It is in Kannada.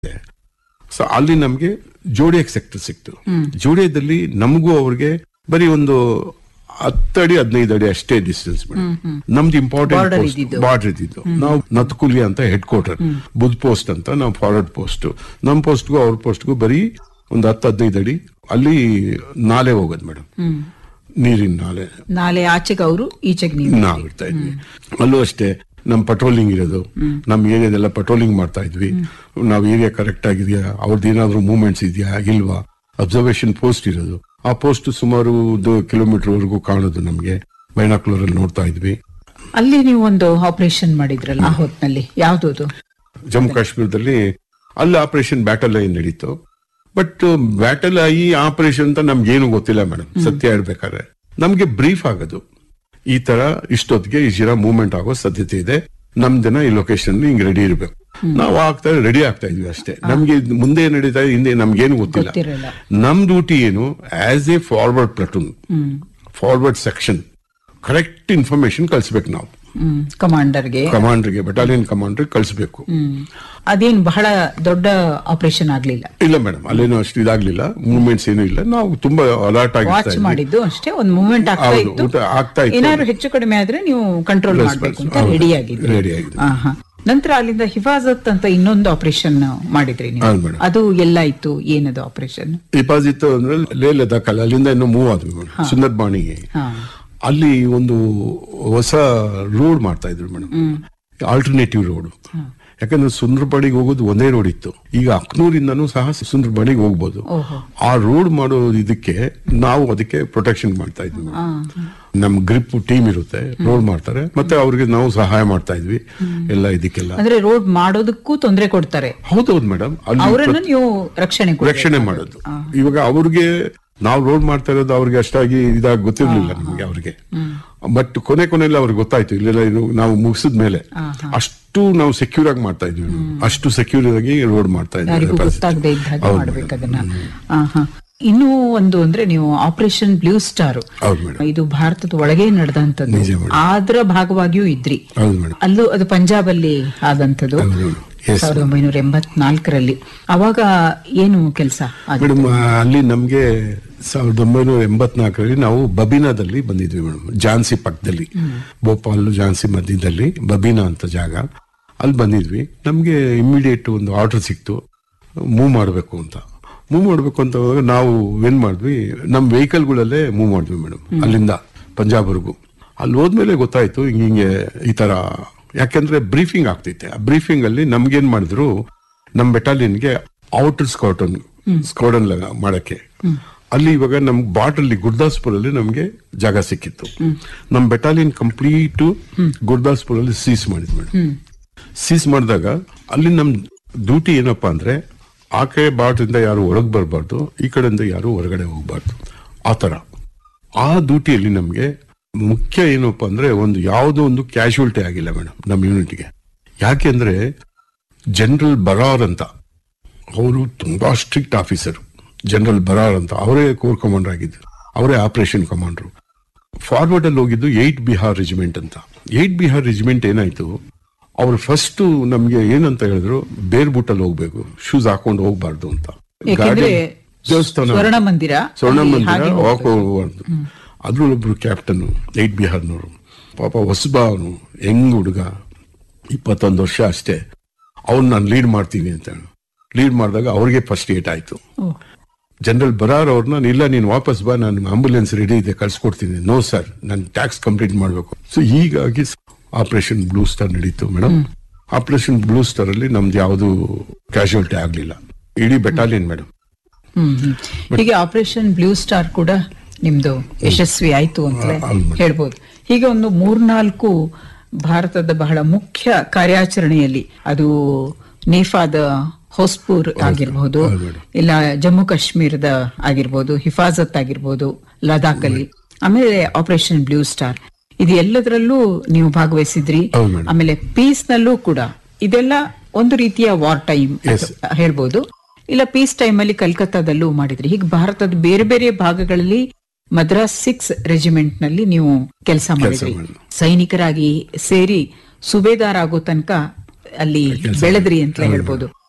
ಸೊ ಅಲ್ಲಿ ನಮ್ಗೆ ಜೋಡಿಯಕ್ ಸೆಕ್ಟರ್ ಸಿಕ್ತು ಜೋಡಿಯದಲ್ಲಿ ನಮಗೂ ಅವ್ರಿಗೆ ಬರೀ ಒಂದು ಹತ್ತಡಿ ಹದಿನೈದು ಅಡಿ ಅಷ್ಟೇ ಡಿಸ್ಟೆನ್ಸ್ ಮೇಡಮ್ ನಮ್ದು Border ಇಂಪಾರ್ಟೆಂಟ್ ಇದ್ದಿದ್ದು. ಬಾರ್ಡರ್ ಇದ್ದಿದ್ದು ನಾವು ನತ್ಕುಲಿ ಅಂತ ಹೆಡ್ ಕ್ವಾರ್ಟರ್ ಬುದ್ ಪೋಸ್ಟ್ ಅಂತ ನಾವು ಫಾರ್ವರ್ಡ್ ಪೋಸ್ಟ್ ನಮ್ ಪೋಸ್ಟ್ಗೂ ಅವ್ರ ಪೋಸ್ಟ್ಗೂ ಬರೀ ಒಂದು ಹತ್ತು ಹದಿನೈದು ಅಡಿ ಅಲ್ಲಿ ನಾಲೆ ಹೋಗೋದು ಮೇಡಮ್ ನೀರಿನ ನಾಲೆ ನಾಳೆ ಆಚೆಗೆ ಅವರು ಈಚೆಗೆ ನೀವು ನಾವು ಇರ್ತಾ ಇದ್ವಿ ಅಲ್ಲೂ ಅಷ್ಟೇ ನಮ್ ಪಟ್ರೋಲಿಂಗ್ ಇರೋದು ನಮ್ ಏರಿಯಾದೆಲ್ಲ ಪಟ್ರೋಲಿಂಗ್ ಮಾಡ್ತಾ ಇದ್ವಿ ನಾವ್ ಏರಿಯಾ ಕರೆಕ್ಟ್ ಆಗಿದೆಯಾ ಅವ್ರದ್ದು ಏನಾದ್ರು ಮೂವ್ಮೆಂಟ್ಸ್ ಇದೆಯಾ ಇಲ್ವಾ ಅಬ್ಸರ್ವೇಷನ್ ಪೋಸ್ಟ್ ಇರೋದು ಆ ಪೋಸ್ಟ್ ಸುಮಾರು ಒಂದು ಕಿಲೋಮೀಟರ್ ವರೆಗೂ ಕಾಣೋದು ನಮ್ಗೆ ಬೈನಾಕ್ಯುಲರ್ ಅಲ್ಲಿ ನೋಡ್ತಾ ಇದ್ವಿ ಅಲ್ಲಿ ನೀವು ಒಂದು ಆಪರೇಷನ್ ಮಾಡಿದ್ರಲ್ಲ ಆ ಹೊತ್ನಲ್ಲಿ ಯಾವ್ದು ಜಮ್ಮು ಕಾಶ್ಮೀರದಲ್ಲಿ ಅಲ್ಲಿ ಆಪರೇಷನ್ ಬ್ಯಾಟಲ್ ಐ ನಡೀತು ಬಟ್ ಬ್ಯಾಟಲ್ ಐ ಆಪರೇಷನ್ ಅಂತ ನಮ್ಗೆ ಏನು ಗೊತ್ತಿಲ್ಲ ಮೇಡಮ್ ಸತ್ಯ ಹೇಳ್ಬೇಕಾದ್ರೆ ನಮ್ಗೆ ಬ್ರೀಫ್ ಆಗೋದು ಈ ತರ ಇಷ್ಟೊತ್ತಿಗೆ ಈ ಜನ ಮೂವ್ಮೆಂಟ್ ಆಗೋ ಸಾಧ್ಯತೆ ಇದೆ ನಮ್ ಜನ ಈ ಲೊಕೇಶನ್ ಹಿಂಗ್ ರೆಡಿ ಇರ್ಬೇಕು ನಾವು ಆಗ್ತಾ ರೆಡಿ ಆಗ್ತಾ ಇದ್ವಿ ಅಷ್ಟೇ ನಮ್ಗೆ ಇದ್ ಮುಂದೆ ಏನ್ ನಡೀತಾ ಇದೆ, ಹಿಂದೆ ನಮ್ಗೇನು ಗೊತ್ತಿಲ್ಲ ಗೊತ್ತಿರಲ್ಲ. ನಮ್ ಡ್ಯೂಟಿ ಏನು as a forward platoon forward section correct information ಕಳಿಸ್ಬೇಕು ನಾವು ಹ್ಮ್ ಕಮಾಂಡರ್ಗೆ ಕಮಾಂಡರ್ಗೆ ಬಟಾಲಿಯನ್ ಕಮಾಂಡರ್ ಕಳಿಸ್ಬೇಕು ಹ್ಮ್ ಅದೇನ್ ಬಹಳ ದೊಡ್ಡ ಆಪರೇಷನ್ ಆಗ್ಲಿಲ್ಲ ಇಲ್ಲ ಮೇಡಮ್ ಅಲ್ಲೇನು ಅಷ್ಟು ಇದಾಗ್ಲಿಲ್ಲ ಮೂವ್ಮೆಂಟ್ಸ್ ಏನು ಇಲ್ಲ ನಾವು ತುಂಬಾ ಅಲರ್ಟ್ ವಾಚ್ ಆಗಿರ್ತಾ ಮಾಡಿದ್ದು ಅಷ್ಟೇ ಒಂದು ಮೂವ್ಮೆಂಟ್ ಆಗ್ತಾ ಹೌದು, ಇತ್ತು ಊಟ ಆಗ್ತಾ ಇತ್ತು. ಏನಾದ್ರು ಹೆಚ್ಚು ಕಡಿಮೆ ಆದ್ರೆ ನೀವು ಕಂಟ್ರೋಲ್ Plus, ಮಾಡ್ಬೇಕು plus, ಅಂತ ಹೌದು. ರೆಡಿ ಆಗಿದ್ರಿ Ready ಆಗಿದ್ವಿ. ಆಹಾ. ನಂತರ ಅಲ್ಲಿಂದ ಹಿಫಾಜತ್ ಅಂತ ಇನ್ನೊಂದು ಆಪರೇಷನ್ ಮಾಡಿದ್ರಿ ನೀವು ಹೌದು madam. ಅದು ಎಲ್ಲ ಇತ್ತು ಏನದು ಆಪರೇಷನ್ ಡಿಪಾಸಿಟ್ ಅಂದ್ರೆ ಲೇ ಲದಾಖ್ ಅಲ್ಲಿ ಅಲ್ಲಿಂದ ಇನ್ನೂ ಮೂವ್ ಆದ್ವಿ ಮೇಡಮ್ ಸುಂದರ್ಬಾಣಿಗೆ ಹಾ ಅಲ್ಲಿ ಒಂದು ಹೊಸ ರೋಡ್ ಮಾಡ್ತಾ ಇದ್ರು ಮೇಡಮ್ ಆಲ್ಟರ್ನೇಟಿವ್ ರೋಡ್ ಯಾಕಂದ್ರೆ ಸುಂದರಬಾಡಿಗೆ ಹೋಗೋದು ಒಂದೇ ರೋಡ್ ಇತ್ತು ಈಗ ಅಕ್ನೂರಿಂದನೂ ಸಹ ಸುಂದರಬಾಡಿಗೆ ಹೋಗ್ಬೋದು ಓಹೋ. ಆ ರೋಡ್ ಮಾಡೋ ಇದಕ್ಕೆ ನಾವು ಅದಕ್ಕೆ ಪ್ರೊಟೆಕ್ಷನ್ ಮಾಡ್ತಾ ಇದ್ವಿ madam. ನಮ್ ಗ್ರಿಪ್ ಟೀಮ್ ಇರುತ್ತೆ ರೋಡ್ ಮಾಡ್ತಾರೆ ಮತ್ತೆ ಅವ್ರಿಗೆ ನಾವು ಸಹಾಯ ಮಾಡ್ತಾ ಇದ್ವಿ ಎಲ್ಲ ಇದಕ್ಕೆಲ್ಲ ಅಂದ್ರೆ ರೋಡ್ ಮಾಡೋದಕ್ಕೂ ತೊಂದರೆ ಕೊಡ್ತಾರೆ ಹೌದೌದು ಮೇಡಮ್ ಅಲ್ಲಿ ಅವರನ್ನು ನೀವು ರಕ್ಷಣೆ ಕೊಡ್ಬೇಕು. ರಕ್ಷಣೆ ಮಾಡೋದು ಇವಾಗ ಅವ್ರಿಗೆ ನಾವು ರೋಡ್ ಮಾಡ್ತಾ ಇರೋದು ಅವ್ರಿಗೆ ಅಷ್ಟಾಗಿ ಇದಾಗಿ ಗೊತ್ತಿರ್ಲಿಲ್ಲ ನಮ್ಗೆ ಅವ್ರಿಗೆ ಬಟ್ ಕೊನೆ ಕೊನೆಯಲ್ಲಿ ಅವ್ರಿಗೆ ಗೊತ್ತಾಯ್ತು ಇಲ್ಲೆಲ್ಲ ಇದು ನಾವು ಮುಗಿಸಿದ ಮೇಲೆ ಅಷ್ಟು ನಾವು ಸೆಕ್ಯೂರ್ ಆಗಿ ಮಾಡ್ತಾ ಇದ್ವಿ ನಾವು. ಅಷ್ಟು ಸೆಕ್ಯೂರ್ ಆಗಿ ರೋಡ್ ಮಾಡ್ತಾ ಯಾರಿಗೂ ಇದ್ವಿ ಗೊತ್ತಾಗದೆ ಇದ್ದ ಹಾಗೆ ಹೌದು ಮಾಡ್ಬೇಕು ಅದನ್ನ ಆಹಾ. ಇನ್ನೂ ಒಂದು ಅಂದ್ರೆ ನೀವು ಆಪರೇಷನ್ ಬ್ಲೂ ಸ್ಟಾರ್ ಹೌದು ಮೇಡಮ್ ಇದು ಭಾರತದ ಒಳಗೆ ನಡೆದಂತದ್ದು ನಿಜ madam. ಅದರ ಭಾಗವಾಗಿಯೂ ಇದ್ರಿ ಹೌದು ಮೇಡಮ್ ಅಲ್ಲೂ ಅದು ಪಂಜಾಬ್ ಅಲ್ಲಿ ಆದಂತದ್ದು ಎಸ್ ಸಾವಿರದ ಒಂಬೈನೂರ ಎಂಬತ್ನಾಲ್ಕರಲ್ಲಿ ಅವಾಗ ಏನು ಕೆಲಸ ಮೇಡಮ್ ಅಲ್ಲಿ ನಮ್ಗೆ ಸಾವಿರದ ಒಂಬೈನೂರ ಎಂಬತ್ನಾಲ್ಕರಲ್ಲಿ ನಾವು ಬಬೀನಾದಲ್ಲಿ ಬಂದಿದ್ವಿ ಮೇಡಮ್ ಝಾನ್ಸಿ ಪಕ್ಕದಲ್ಲಿ ಭೋಪಾಲ್ ಝಾನ್ಸಿ ಮಧ್ಯದಲ್ಲಿ ಬಬೀನಾ ಅಂತ ಜಾಗ ಅಲ್ಲಿ ಬಂದಿದ್ವಿ ನಮ್ಗೆ ಇಮಿಡಿಯೇಟ್ ಒಂದು ಆರ್ಡರ್ ಸಿಕ್ತು ಮೂವ್ ಮಾಡಬೇಕು ಅಂತ ಮೂವ್ ಮಾಡಬೇಕು ಅಂತ ಹೋದಾಗ ನಾವು ಏನ್ ಮಾಡಿದ್ವಿ ನಮ್ಮ ವೆಹಿಕಲ್ಗಳಲ್ಲೇ ಮೂವ್ ಮಾಡಿದ್ವಿ ಮೇಡಮ್ ಅಲ್ಲಿಂದ ಪಂಜಾಬ್ವರೆಗೂ ಅಲ್ಲಿ ಹೋದ್ಮೇಲೆ ಗೊತ್ತಾಯ್ತು ಹಿಂಗೆ ಹಿಂಗೆ ಈ ತರ ಯಾಕೆಂದ್ರೆ ಬ್ರೀಫಿಂಗ್ ಆಗ್ತೈತೆ ಆ ಬ್ರೀಫಿಂಗ್ ಅಲ್ಲಿ ನಮ್ಗೇನ್ ಮಾಡಿದ್ರು ನಮ್ ಬೆಟಾಲಿಯನ್ಗೆ ಔಟರ್ ಸ್ಕಾಟನ್ ಸ್ಕಾಡನ್ ಮಾಡಕ್ಕೆ ಅಲ್ಲಿ ಇವಾಗ ನಮ್ ಬಾರ್ಡರ್ ಗುರ್ದಾಸ್ಪುರ್ ಅಲ್ಲಿ ನಮ್ಗೆ ಜಾಗ ಸಿಕ್ಕಿತ್ತು ನಮ್ ಬೆಟಾಲಿಯನ್ ಕಂಪ್ಲೀಟ್ ಗುರ್ದಾಸ್ಪುರ್ ಅಲ್ಲಿ ಸೀಸ್ ಮಾಡಿದ್ವಿ ಮೇಡಮ್ ಸೀಸ್ ಮಾಡಿದಾಗ ಅಲ್ಲಿ ನಮ್ ಡ್ಯೂಟಿ ಏನಪ್ಪಾ ಅಂದ್ರೆ ಆ ಕಡೆ ಬಾರ್ಡರ್ ಇಂದ ಯಾರು ಹೊರಗ್ ಬರಬಾರ್ದು ಈ ಕಡೆಯಿಂದ ಯಾರು ಹೊರಗಡೆ ಹೋಗ್ಬಾರ್ದು ಆ ತರ ಆ ಡ್ಯೂಟಿಯಲ್ಲಿ ನಮ್ಗೆ ಮುಖ್ಯ ಏನಪ್ಪಾ ಅಂದ್ರೆ ಒಂದು ಯಾವುದೋ ಒಂದು ಕ್ಯಾಶುವಲ್ಟಿ ಆಗಿಲ್ಲ ಮೇಡಮ್ ನಮ್ಮ ಯೂನಿಟ್ಗೆ ಯಾಕೆಂದ್ರೆ ಜನರಲ್ ಬರಾರ್ ಅಂತ ಅವರು ತುಂಬಾ ಸ್ಟ್ರಿಕ್ಟ್ ಆಫೀಸರ್ ಜನರಲ್ ಬರಾರ್ ಅಂತ ಅವರೇ ಕೋರ್ ಕಮಾಂಡರ್ ಆಗಿದ್ರು ಅವರೇ ಆಪರೇಷನ್ ಕಮಾಂಡರ್ ಫಾರ್ವರ್ಡ್ ಅಲ್ಲಿ ಹೋಗಿದ್ದು ಏಟ್ ಬಿಹಾರ್ ರೆಜಿಮೆಂಟ್ ಅಂತ ಏಟ್ ಬಿಹಾರ್ ರೆಜಿಮೆಂಟ್ ಏನಾಯ್ತು ಅವ್ರು ಫಸ್ಟ್ ನಮ್ಗೆ ಏನಂತ ಹೇಳಿದ್ರು ಬೇರ್ ಬುಟ್ಟಲ್ಲಿ ಹೋಗ್ಬೇಕು ಶೂಸ್ ಹಾಕೊಂಡು ಹೋಗ್ಬಾರ್ದು ಅಂತ ಯಾಕೆಂದ್ರೆ ಗಾಡಿ ದೇವಸ್ಥಾನ ಸ್ವರ್ಣ ಮಂದಿರ ಸ್ವರ್ಣ ಅಲ್ಲಿ ಮಂದಿರ ಹಾಗೆ ವಾಕ್ ಹೋಗ್ಬಾರ್ದು ಅದ್ರಲ್ಲೊಬ್ರು ಕ್ಯಾಪ್ಟನ್ ಏಟ್ ಬಿಹಾರ್ನವರು ಪಾಪ ಹೊಸಬ ಅವನು ಹೆಂಗ್ ಹುಡುಗ ಇಪ್ಪತ್ತೊಂದು ವರ್ಷ ಅಷ್ಟೇ ಅವ್ನು ನಾನು ಲೀಡ್ ಮಾಡ್ತೀನಿ ಅಂತ ಲೀಡ್ ಮಾಡಿದಾಗ ಅವ್ರಿಗೆ ಫಸ್ಟ್ ಏಟ್ ಆಯ್ತು ಓ. ಜನರಲ್ ಬರಾರ್ ಅವ್ರನ್ನ ಇಲ್ಲ ನೀನು ವಾಪಸ್ ಬಾ ನಾನು ಆಂಬುಲೆನ್ಸ್ ರೆಡಿ ಇದೆ ಕಳ್ಸಿಕೊಡ್ತೀನಿ ನೋ ಸರ್ ನಾನು ಟ್ಯಾಕ್ಸ್ ಕಂಪ್ಲೀಟ್ ಮಾಡಬೇಕು ಸೊ ಹೀಗಾಗಿ ಆಪರೇಷನ್ ಬ್ಲೂ ಸ್ಟಾರ್ ನಡೀತು ಮೇಡಮ್ ಆಪರೇಷನ್ ಬ್ಲೂ ಸ್ಟಾರ್ ಅಲ್ಲಿ ನಮ್ದು ಯಾವುದು ಕ್ಯಾಶುಯಾಲಿಟಿ ಆಗ್ಲಿಲ್ಲ ಇಡೀ ಬೆಟಾಲಿಯನ್ ಮೇಡಮ್ ಹ್ಮ್ ಹ್ಮ್. ಹೀಗೆ ಆಪರೇಷನ್ ಬ್ಲೂ ಸ್ಟಾರ್ ಕೂಡ ನಿಮ್ದು ಯಶಸ್ವಿ ಆಯ್ತು ಅಂತಲೇ ಹೌದು madam. ಹೇಳ್ಬೋದು ಹೀಗೆ ಒಂದು ಮೂರ್ನಾಲ್ಕು ಭಾರತದ ಬಹಳ ಮುಖ್ಯ ಕಾರ್ಯಾಚರಣೆಯಲ್ಲಿ ಅದು ನೇಫಾದ ಹೊಸ್ಪೂರ್ ಆಗಿರ್ಬಹುದು ಹೌದು madam. ಇಲ್ಲ ಜಮ್ಮು ಕಾಶ್ಮೀರದ ಆಗಿರ್ಬೋದು ಹಿಫಾಜತ್ ಆಗಿರ್ಬೋದು ಲದಾಖ್ ಅಲ್ಲಿ ಆಮೇಲೆ ಆಪರೇಷನ್ ಬ್ಲೂ ಸ್ಟಾರ್ ಇದು ಎಲ್ಲದರಲ್ಲೂ ನೀವು ಭಾಗವಹಿಸಿದ್ರಿ ಹೌದು madam. ಆಮೇಲೆ ಪೀಸ್ ನಲ್ಲೂ ಕೂಡ ಇದೆಲ್ಲ ಒಂದು ರೀತಿಯ ವಾರ್ ಟೈಮ್ Yes. ಹೇಳ್ಬೋದು ಇಲ್ಲ ಪೀಸ್ ಟೈಮ್ ಅಲ್ಲಿ ಕಲ್ಕತ್ತಾದಲ್ಲೂ ಮಾಡಿದ್ರಿ ಹೀಗೆ ಭಾರತದ ಬೇರೆ ಬೇರೆ ಭಾಗಗಳಲ್ಲಿ ಮದ್ರಾಸ್ ಸಿಕ್ಸ್ ರೆಜಿಮೆಂಟ್ ನಲ್ಲಿ ನೀವು ಕೆಲಸ ಮಾಡಿದ್ರಿ ಮಾಡಿದ್ವಿ. ಸೈನಿಕರಾಗಿ ಸೇರಿ ಸುಬೇದಾರ್ ಆಗೋ ತನಕ ಅಲ್ಲಿ ಬೆಳೆದ್ರಿ ಅಂತ ಹೇಳ್ಬೋದು